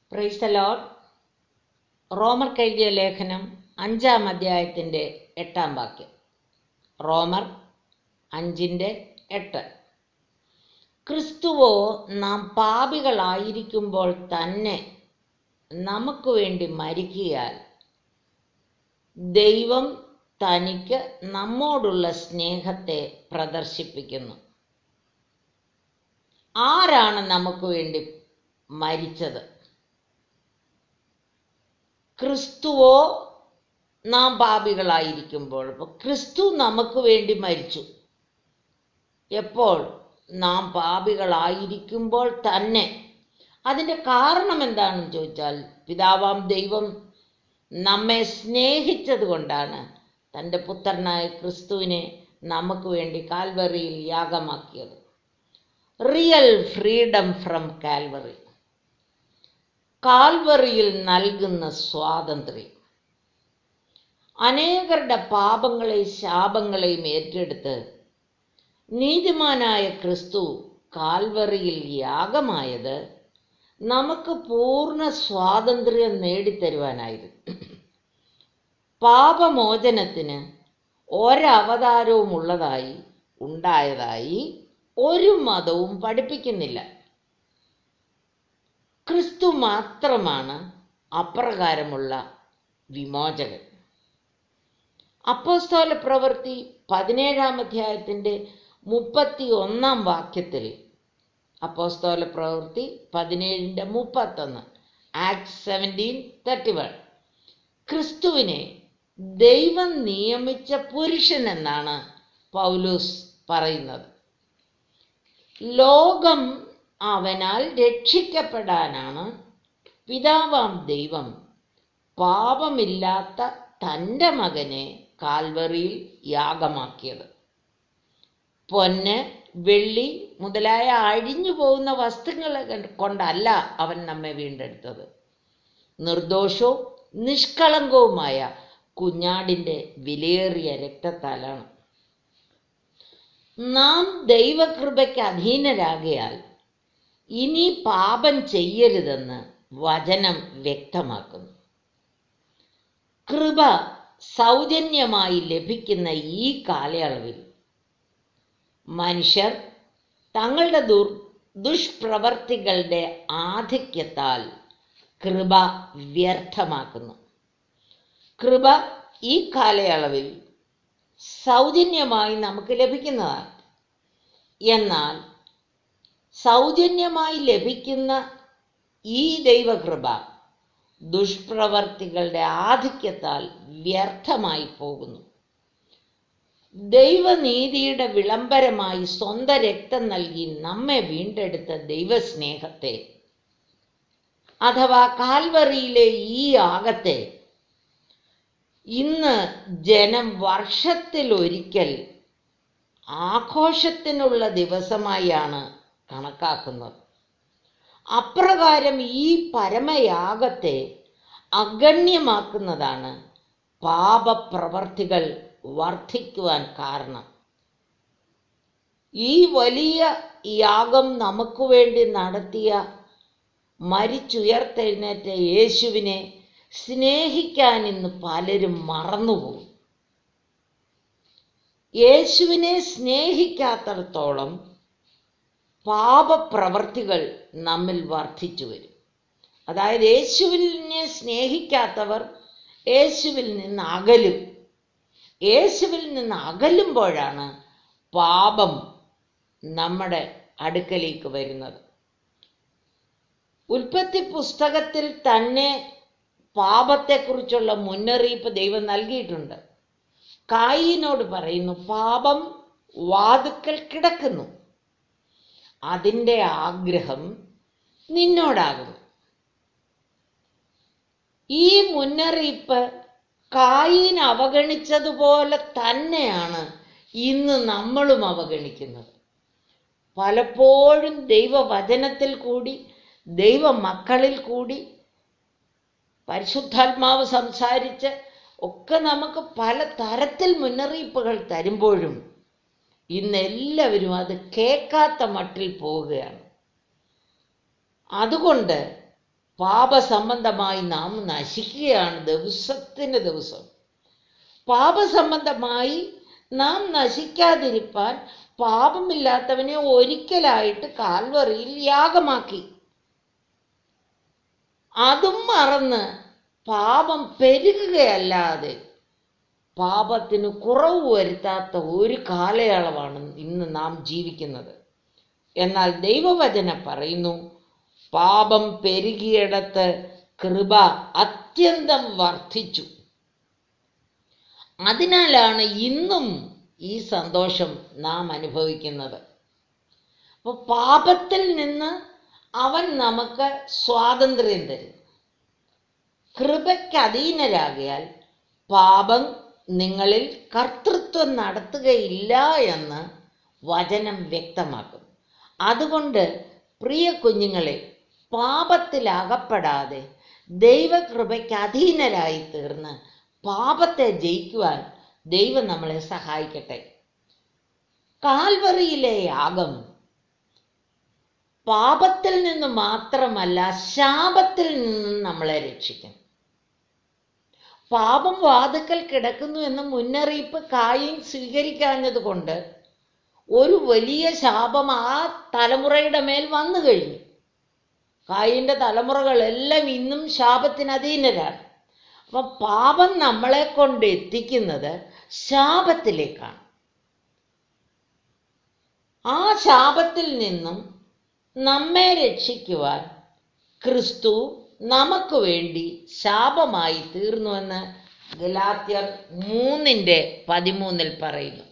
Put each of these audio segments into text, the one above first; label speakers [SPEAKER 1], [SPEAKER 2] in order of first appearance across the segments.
[SPEAKER 1] price load റോമർ എഴുതിയ ലേഖനം അഞ്ചാം അധ്യായത്തിൻ്റെ എട്ടാം വാക്യം റോമർ അഞ്ചിൻ്റെ എട്ട് ക്രിസ്തുവോ നാം പാപികളായിരിക്കുമ്പോൾ തന്നെ നമുക്ക് വേണ്ടി മരിക്കിയാൽ ദൈവം തനിക്ക് നമ്മോടുള്ള സ്നേഹത്തെ പ്രദർശിപ്പിക്കുന്നു ആരാണ് നമുക്ക് വേണ്ടി മരിച്ചത് ക്രിസ്തുവോ നാം പാപികളായിരിക്കുമ്പോൾ അപ്പോൾ ക്രിസ്തു നമുക്ക് വേണ്ടി മരിച്ചു എപ്പോൾ നാം പാപികളായിരിക്കുമ്പോൾ തന്നെ അതിൻ്റെ കാരണം എന്താണെന്ന് ചോദിച്ചാൽ പിതാവാം ദൈവം നമ്മെ സ്നേഹിച്ചത് കൊണ്ടാണ് തൻ്റെ പുത്രനായ ക്രിസ്തുവിനെ നമുക്ക് വേണ്ടി കാൽവറിയിൽ യാഗമാക്കിയത് റിയൽ ഫ്രീഡം ഫ്രം കാൽവറി കാൽവറിയിൽ നൽകുന്ന സ്വാതന്ത്ര്യം അനേകരുടെ പാപങ്ങളെയും ശാപങ്ങളെയും ഏറ്റെടുത്ത് നീതിമാനായ ക്രിസ്തു കാൽവറിയിൽ യാഗമായത് നമുക്ക് പൂർണ്ണ സ്വാതന്ത്ര്യം നേടിത്തരുവാനായിരുന്നു പാപമോചനത്തിന് ഒരവതാരവും ഉള്ളതായി ഉണ്ടായതായി ഒരു മതവും പഠിപ്പിക്കുന്നില്ല ക്രിസ്തു മാത്രമാണ് അപ്രകാരമുള്ള വിമോചകൻ അപ്പോസ്തോല പ്രവൃത്തി പതിനേഴാം അധ്യായത്തിൻ്റെ മുപ്പത്തി ഒന്നാം വാക്യത്തിൽ അപ്പോസ്തോല പ്രവൃത്തി പതിനേഴിൻ്റെ മുപ്പത്തൊന്ന് ആക്ട് സെവൻറ്റീൻ തേർട്ടി വൺ ക്രിസ്തുവിനെ ദൈവം നിയമിച്ച പുരുഷൻ എന്നാണ് പൗലൂസ് പറയുന്നത് ലോകം അവനാൽ രക്ഷിക്കപ്പെടാനാണ് പിതാവാം ദൈവം പാപമില്ലാത്ത തൻ്റെ മകനെ കാൽവറിയിൽ യാഗമാക്കിയത് പൊന്ന് വെള്ളി മുതലായ അഴിഞ്ഞു പോകുന്ന വസ്തുക്കളെ കൊണ്ടല്ല അവൻ നമ്മെ വീണ്ടെടുത്തത് നിർദോഷവും നിഷ്കളങ്കവുമായ കുഞ്ഞാടിൻ്റെ വിലയേറിയ രക്തത്താലാണ് നാം ദൈവകൃപയ്ക്ക് അധീനരാകയാൽ ഇനി പാപം ചെയ്യരുതെന്ന് വചനം വ്യക്തമാക്കുന്നു കൃപ സൗജന്യമായി ലഭിക്കുന്ന ഈ കാലയളവിൽ മനുഷ്യർ തങ്ങളുടെ ദുർ ദുഷ്പ്രവർത്തികളുടെ ആധിക്യത്താൽ കൃപ വ്യർത്ഥമാക്കുന്നു കൃപ ഈ കാലയളവിൽ സൗജന്യമായി നമുക്ക് ലഭിക്കുന്നതാണ് എന്നാൽ സൗജന്യമായി ലഭിക്കുന്ന ഈ ദൈവകൃപ ദുഷ്പ്രവർത്തികളുടെ ആധിക്യത്താൽ വ്യർത്ഥമായി പോകുന്നു ദൈവനീതിയുടെ വിളംബരമായി സ്വന്തം രക്തം നൽകി നമ്മെ വീണ്ടെടുത്ത ദൈവസ്നേഹത്തെ അഥവാ കാൽവറിയിലെ ഈ യാഗത്തെ ഇന്ന് ജനം വർഷത്തിലൊരിക്കൽ ആഘോഷത്തിനുള്ള ദിവസമായാണ് കണക്കാക്കുന്നത് അപ്രകാരം ഈ പരമയാഗത്തെ അഗണ്യമാക്കുന്നതാണ് പാപപ്രവർത്തികൾ വർദ്ധിക്കുവാൻ കാരണം ഈ വലിയ യാഗം നമുക്ക് വേണ്ടി നടത്തിയ മരിച്ചുയർത്തെഴുന്നേറ്റ യേശുവിനെ സ്നേഹിക്കാൻ ഇന്ന് പലരും മറന്നുപോകും യേശുവിനെ സ്നേഹിക്കാത്തടത്തോളം പാപപ്രവർത്തികൾ നമ്മിൽ വർദ്ധിച്ചു വരും അതായത് യേശുവിനെ സ്നേഹിക്കാത്തവർ യേശുവിൽ നിന്ന് അകലും യേശുവിൽ നിന്ന് അകലുമ്പോഴാണ് പാപം നമ്മുടെ അടുക്കലേക്ക് വരുന്നത് ഉൽപ്പത്തി പുസ്തകത്തിൽ തന്നെ പാപത്തെക്കുറിച്ചുള്ള മുന്നറിയിപ്പ് ദൈവം നൽകിയിട്ടുണ്ട് കായിനോട് പറയുന്നു പാപം വാതുക്കൽ കിടക്കുന്നു അതിൻ്റെ ആഗ്രഹം നിന്നോടാകുന്നു ഈ മുന്നറിയിപ്പ് കായിൻ അവഗണിച്ചതുപോലെ തന്നെയാണ് ഇന്ന് നമ്മളും അവഗണിക്കുന്നത് പലപ്പോഴും ദൈവവചനത്തിൽ കൂടി ദൈവമക്കളിൽ കൂടി പരിശുദ്ധാത്മാവ് സംസാരിച്ച് ഒക്കെ നമുക്ക് പല തരത്തിൽ മുന്നറിയിപ്പുകൾ തരുമ്പോഴും ഇന്ന് എല്ലാവരും അത് കേൾക്കാത്ത മട്ടിൽ പോവുകയാണ് അതുകൊണ്ട് പാപസംബന്ധമായി നാം നശിക്കുകയാണ് ദിവസത്തിന് ദിവസം പാപസംബന്ധമായി നാം നശിക്കാതിരിപ്പാൻ പാപമില്ലാത്തവനെ ഒരിക്കലായിട്ട് കാൽവറിയിൽ യാഗമാക്കി അതും മറന്ന് പാപം പെരുകുകയല്ലാതെ പാപത്തിന് കുറവ് വരുത്താത്ത ഒരു കാലയളവാണ് ഇന്ന് നാം ജീവിക്കുന്നത് എന്നാൽ ദൈവവചനം പറയുന്നു പാപം പെരുകിയിടത്ത് കൃപ അത്യന്തം വർദ്ധിച്ചു അതിനാലാണ് ഇന്നും ഈ സന്തോഷം നാം അനുഭവിക്കുന്നത് അപ്പോൾ പാപത്തിൽ നിന്ന് അവൻ നമുക്ക് സ്വാതന്ത്ര്യം തരും കൃപയ്ക്ക് അധീനരാകിയാൽ പാപം നിങ്ങളിൽ കർത്തൃത്വം നടത്തുകയില്ല എന്ന് വചനം വ്യക്തമാക്കും അതുകൊണ്ട് പ്രിയ കുഞ്ഞുങ്ങളെ പാപത്തിൽ അകപ്പെടാതെ ദൈവകൃപയ്ക്ക് അധീനരായി തീർന്ന് പാപത്തെ ജയിക്കുവാൻ ദൈവം നമ്മളെ സഹായിക്കട്ടെ കാൽവറിയിലെ യാഗം പാപത്തിൽ നിന്ന് മാത്രമല്ല ശാപത്തിൽ നിന്നും നമ്മളെ രക്ഷിക്കും പാപം വാതുക്കൽ കിടക്കുന്നു എന്ന മുന്നറിയിപ്പ് കായും സ്വീകരിക്കാഞ്ഞത് കൊണ്ട് ഒരു വലിയ ശാപം ആ തലമുറയുടെ മേൽ വന്നു കഴിഞ്ഞു കായിൻ്റെ തലമുറകളെല്ലാം ഇന്നും ശാപത്തിന് അധീനരാണ് അപ്പം പാപം നമ്മളെ കൊണ്ട് എത്തിക്കുന്നത് ശാപത്തിലേക്കാണ് ആ ശാപത്തിൽ നിന്നും നമ്മെ രക്ഷിക്കുവാൻ ക്രിസ്തു നമുക്ക് വേണ്ടി ശാപമായി തീർന്നുവെന്ന് ഗലാത്യർ മൂന്നിൻ്റെ പതിമൂന്നിൽ പറയുന്നു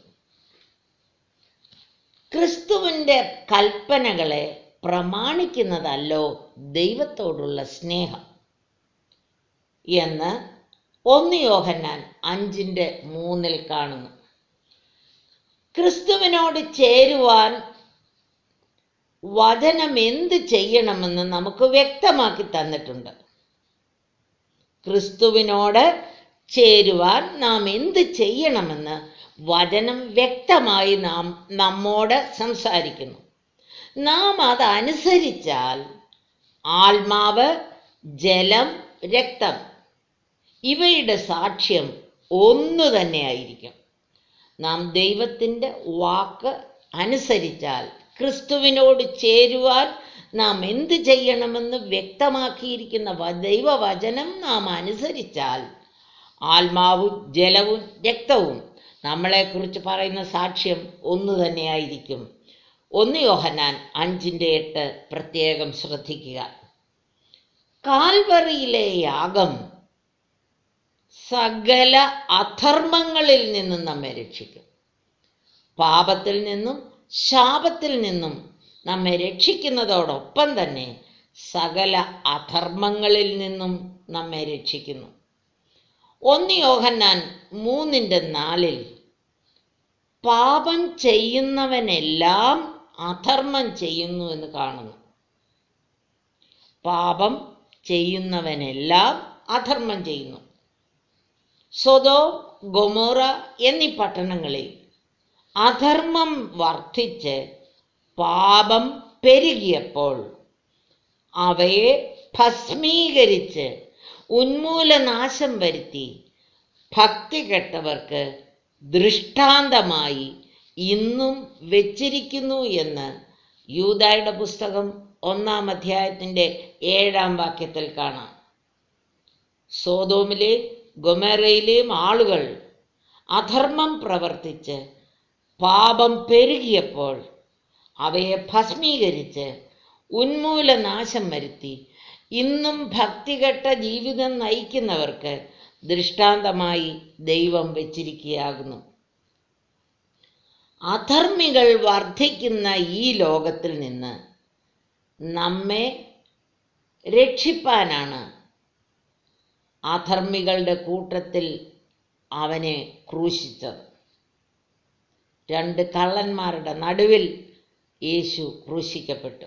[SPEAKER 1] ക്രിസ്തുവിൻ്റെ കൽപ്പനകളെ പ്രമാണിക്കുന്നതല്ലോ ദൈവത്തോടുള്ള സ്നേഹം എന്ന് ഒന്ന് യോഹന്നാൻ അഞ്ചിൻ്റെ മൂന്നിൽ കാണുന്നു ക്രിസ്തുവിനോട് ചേരുവാൻ വചനം എന്ത് ചെയ്യണമെന്ന് നമുക്ക് വ്യക്തമാക്കി തന്നിട്ടുണ്ട് ക്രിസ്തുവിനോട് ചേരുവാൻ നാം എന്ത് ചെയ്യണമെന്ന് വചനം വ്യക്തമായി നാം നമ്മോട് സംസാരിക്കുന്നു നാം അതനുസരിച്ചാൽ ആത്മാവ് ജലം രക്തം ഇവയുടെ സാക്ഷ്യം ഒന്നു തന്നെയായിരിക്കും നാം ദൈവത്തിൻ്റെ വാക്ക് അനുസരിച്ചാൽ ക്രിസ്തുവിനോട് ചേരുവാൻ നാം എന്ത് ചെയ്യണമെന്ന് വ്യക്തമാക്കിയിരിക്കുന്ന വ- ദൈവവചനം നാം അനുസരിച്ചാൽ ആത്മാവും ജലവും രക്തവും നമ്മളെക്കുറിച്ച് പറയുന്ന സാക്ഷ്യം ഒന്നു തന്നെയായിരിക്കും ഒന്ന് യോഹന്നാൻ അഞ്ചിൻ്റെ എട്ട് പ്രത്യേകം ശ്രദ്ധിക്കുക കാൽവറിയിലെ യാഗം സകല അധർമ്മങ്ങളിൽ നിന്നും നമ്മെ രക്ഷിക്കും പാപത്തിൽ നിന്നും ശാപത്തിൽ നിന്നും നമ്മെ രക്ഷിക്കുന്നതോടൊപ്പം തന്നെ സകല അധർമ്മങ്ങളിൽ നിന്നും നമ്മെ രക്ഷിക്കുന്നു ഒന്ന് യോഹന്നാൻ മൂന്നിൻ്റെ നാലിൽ പാപം ചെയ്യുന്നവനെല്ലാം അധർമ്മം ചെയ്യുന്നു എന്ന് കാണുന്നു പാപം ചെയ്യുന്നവനെല്ലാം അധർമ്മം ചെയ്യുന്നു സ്വതോ ഗൊമോറ എന്നീ പട്ടണങ്ങളിൽ അധർമ്മം വർദ്ധിച്ച് പാപം പെരുകിയപ്പോൾ അവയെ ഭസ്മീകരിച്ച് ഉന്മൂലനാശം വരുത്തി ഭക്തി കെട്ടവർക്ക് ദൃഷ്ടാന്തമായി ഇന്നും വെച്ചിരിക്കുന്നു എന്ന് യൂതായുടെ പുസ്തകം ഒന്നാം അധ്യായത്തിൻ്റെ ഏഴാം വാക്യത്തിൽ കാണാം സോതോമിലെയും ഗൊമേറയിലെയും ആളുകൾ അധർമ്മം പ്രവർത്തിച്ച് പാപം പെരുകിയപ്പോൾ അവയെ ഭസ്മീകരിച്ച് ഉന്മൂലനാശം വരുത്തി ഇന്നും ഭക്തികെട്ട ജീവിതം നയിക്കുന്നവർക്ക് ദൃഷ്ടാന്തമായി ദൈവം വെച്ചിരിക്കുകയാകുന്നു അധർമ്മികൾ വർദ്ധിക്കുന്ന ഈ ലോകത്തിൽ നിന്ന് നമ്മെ രക്ഷിപ്പാനാണ് അധർമ്മികളുടെ കൂട്ടത്തിൽ അവനെ ക്രൂശിച്ചത് രണ്ട് കള്ളന്മാരുടെ നടുവിൽ യേശു ക്രൂശിക്കപ്പെട്ടു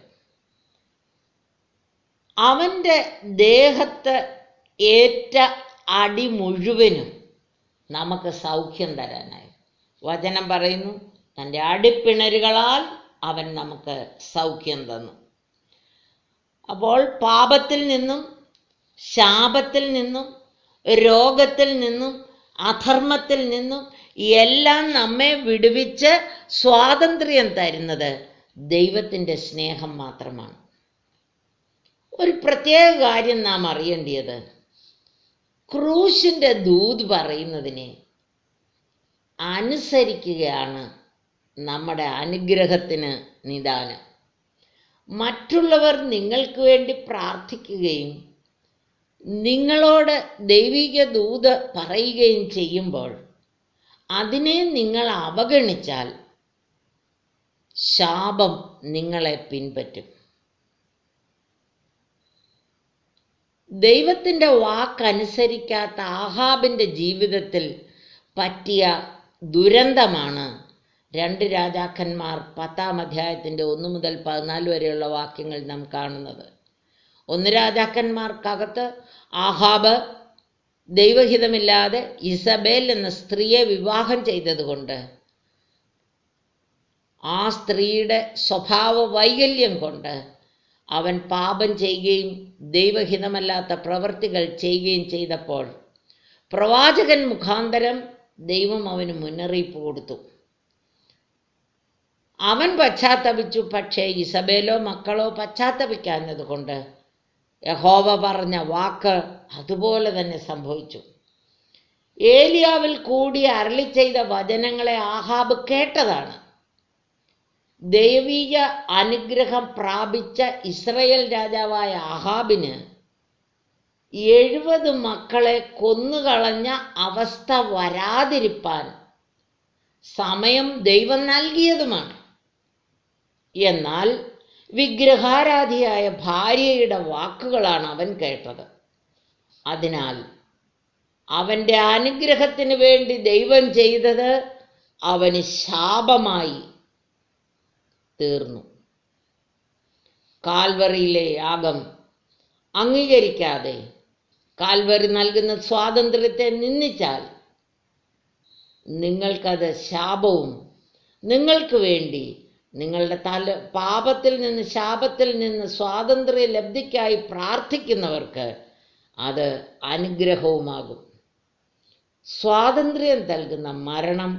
[SPEAKER 1] അവൻ്റെ ദേഹത്ത് ഏറ്റ അടി മുഴുവനും നമുക്ക് സൗഖ്യം തരാനായി വചനം പറയുന്നു തൻ്റെ അടിപ്പിണരുകളാൽ അവൻ നമുക്ക് സൗഖ്യം തന്നു അപ്പോൾ പാപത്തിൽ നിന്നും ശാപത്തിൽ നിന്നും രോഗത്തിൽ നിന്നും അധർമ്മത്തിൽ നിന്നും എല്ലാം നമ്മെ വിടുവിച്ച് സ്വാതന്ത്ര്യം തരുന്നത് ദൈവത്തിൻ്റെ സ്നേഹം മാത്രമാണ് ഒരു പ്രത്യേക കാര്യം നാം അറിയേണ്ടത് ക്രൂശിൻ്റെ ദൂത് പറയുന്നതിനെ അനുസരിക്കുകയാണ് നമ്മുടെ അനുഗ്രഹത്തിന് നിദാനം മറ്റുള്ളവർ നിങ്ങൾക്ക് വേണ്ടി പ്രാർത്ഥിക്കുകയും നിങ്ങളോട് ദൈവിക ദൂത് പറയുകയും ചെയ്യുമ്പോൾ അതിനെ നിങ്ങൾ അവഗണിച്ചാൽ ശാപം നിങ്ങളെ പിൻപറ്റും ദൈവത്തിൻ്റെ വാക്കനുസരിക്കാത്ത ആഹാബിൻ്റെ ജീവിതത്തിൽ പറ്റിയ ദുരന്തമാണ് രണ്ട് രാജാക്കന്മാർ പത്താം അധ്യായത്തിൻ്റെ ഒന്ന് മുതൽ പതിനാല് വരെയുള്ള വാക്യങ്ങൾ നാം കാണുന്നത് ഒന്ന് രാജാക്കന്മാർക്കകത്ത് ആഹാബ് ദൈവഹിതമില്ലാതെ ഇസബേൽ എന്ന സ്ത്രീയെ വിവാഹം ചെയ്തതുകൊണ്ട് ആ സ്ത്രീയുടെ സ്വഭാവ വൈകല്യം കൊണ്ട് അവൻ പാപം ചെയ്യുകയും ദൈവഹിതമല്ലാത്ത പ്രവൃത്തികൾ ചെയ്യുകയും ചെയ്തപ്പോൾ പ്രവാചകൻ മുഖാന്തരം ദൈവം അവന് മുന്നറിയിപ്പ് കൊടുത്തു അവൻ പശ്ചാത്തപിച്ചു പക്ഷേ ഇസബേലോ മക്കളോ പശ്ചാത്തപിക്കാഞ്ഞത് കൊണ്ട് യഹോവ പറഞ്ഞ വാക്ക് അതുപോലെ തന്നെ സംഭവിച്ചു ഏലിയാവിൽ കൂടി അരളി ചെയ്ത വചനങ്ങളെ ആഹാബ് കേട്ടതാണ് ദൈവീക അനുഗ്രഹം പ്രാപിച്ച ഇസ്രയേൽ രാജാവായ ആഹാബിന് എഴുപത് മക്കളെ കൊന്നുകളഞ്ഞ അവസ്ഥ വരാതിരിപ്പാൻ സമയം ദൈവം നൽകിയതുമാണ് എന്നാൽ വിഗ്രഹാരാധിയായ ഭാര്യയുടെ വാക്കുകളാണ് അവൻ കേട്ടത് അതിനാൽ അവൻ്റെ അനുഗ്രഹത്തിന് വേണ്ടി ദൈവം ചെയ്തത് അവന് ശാപമായി തീർന്നു കാൽവറിയിലെ യാഗം അംഗീകരിക്കാതെ കാൽവറി നൽകുന്ന സ്വാതന്ത്ര്യത്തെ നിന്ദിച്ചാൽ നിങ്ങൾക്കത് ശാപവും നിങ്ങൾക്ക് വേണ്ടി നിങ്ങളുടെ തല പാപത്തിൽ നിന്ന് ശാപത്തിൽ നിന്ന് സ്വാതന്ത്ര്യ ലബ്ധിക്കായി പ്രാർത്ഥിക്കുന്നവർക്ക് അത് അനുഗ്രഹവുമാകും സ്വാതന്ത്ര്യം നൽകുന്ന മരണം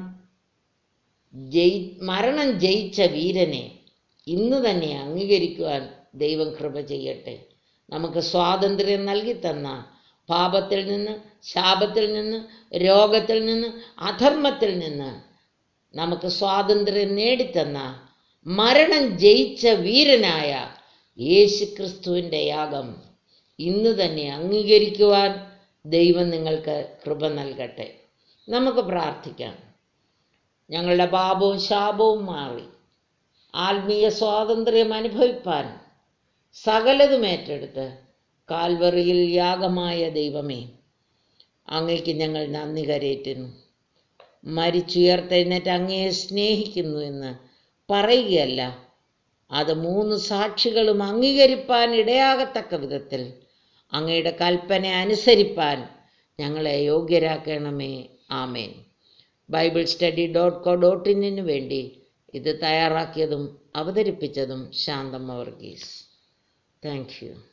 [SPEAKER 1] ജയി മരണം ജയിച്ച വീരനെ ഇന്ന് തന്നെ അംഗീകരിക്കുവാൻ ദൈവം കൃപ ചെയ്യട്ടെ നമുക്ക് സ്വാതന്ത്ര്യം നൽകി തന്ന പാപത്തിൽ നിന്ന് ശാപത്തിൽ നിന്ന് രോഗത്തിൽ നിന്ന് അധർമ്മത്തിൽ നിന്ന് നമുക്ക് സ്വാതന്ത്ര്യം നേടിത്തന്ന മരണം ജയിച്ച വീരനായ യേശു ക്രിസ്തുവിൻ്റെ യാഗം ഇന്ന് തന്നെ അംഗീകരിക്കുവാൻ ദൈവം നിങ്ങൾക്ക് കൃപ നൽകട്ടെ നമുക്ക് പ്രാർത്ഥിക്കാം ഞങ്ങളുടെ പാപവും ശാപവും മാറി ആത്മീയ സ്വാതന്ത്ര്യം അനുഭവിപ്പാൻ സകലതും ഏറ്റെടുത്ത് കാൽവറിയിൽ യാഗമായ ദൈവമേ അങ്ങയ്ക്ക് ഞങ്ങൾ നന്ദി കരയേറ്റുന്നു മരിച്ചുയർത്തെഴുന്നേറ്റ് അങ്ങയെ സ്നേഹിക്കുന്നു എന്ന് പറയുകയല്ല അത് മൂന്ന് സാക്ഷികളും അംഗീകരിപ്പാൻ ഇടയാകത്തക്ക വിധത്തിൽ അങ്ങയുടെ കൽപ്പന അനുസരിപ്പാൻ ഞങ്ങളെ യോഗ്യരാക്കണമേ ആമേൻ Bible study dot co dot ഇന്നിന് വേണ്ടി ഇത് തയ്യാറാക്കിയതും അവതരിപ്പിച്ചതും ശാന്തമ്മ വർഗീസ് താങ്ക് യു